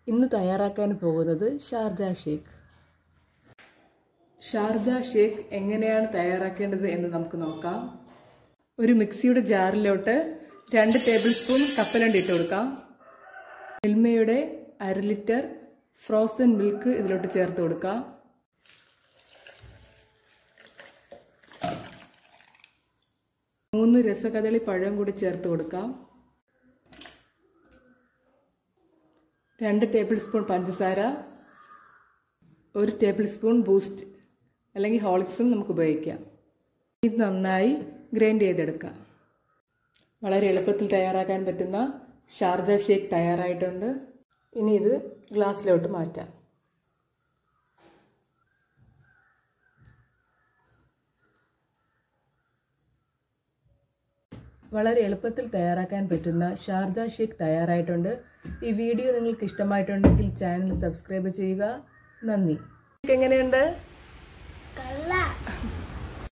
ഇന്ന് തയ്യാറാക്കാൻ പോകുന്നത് ഷാർജ ഷേക്ക് ഷാർജ ഷേക്ക് എങ്ങനെയാണ് തയ്യാറാക്കേണ്ടത് എന്ന് നമുക്ക് നോക്കാം ഒരു മിക്സിയുടെ ജാറിലോട്ട് രണ്ട് ടേബിൾ സ്പൂൺ കപ്പലണ്ടി ഇട്ട് കൊടുക്കാം മിൽമയുടെ അര ലിറ്റർ ഫ്രോസൺ മിൽക്ക് ഇതിലോട്ട് ചേർത്ത് കൊടുക്കാം മൂന്ന് രസകദളി പഴം കൂടി ചേർത്ത് കൊടുക്കാം രണ്ട് ടേബിൾ സ്പൂൺ പഞ്ചസാര ഒരു ടേബിൾ സ്പൂൺ ബൂസ്റ്റ് അല്ലെങ്കിൽ ഹോളിക്സും നമുക്ക് ഉപയോഗിക്കാം ഇത് നന്നായി ഗ്രൈൻഡ് ചെയ്തെടുക്കാം വളരെ എളുപ്പത്തിൽ തയ്യാറാക്കാൻ പറ്റുന്ന ഷാർജ ഷേക്ക് തയ്യാറായിട്ടുണ്ട് ഇനി ഇത് ഗ്ലാസ്സിലോട്ട് മാറ്റാം വളരെ എളുപ്പത്തിൽ തയ്യാറാക്കാൻ പറ്റുന്ന ഷാർജ ഷേക്ക് തയ്യാറായിട്ടുണ്ട് ഈ വീഡിയോ നിങ്ങൾക്ക് ഇഷ്ടമായിട്ടുണ്ടെങ്കിൽ ചാനൽ സബ്സ്ക്രൈബ് ചെയ്യുക നന്ദി എങ്ങനെയുണ്ട് കള്ള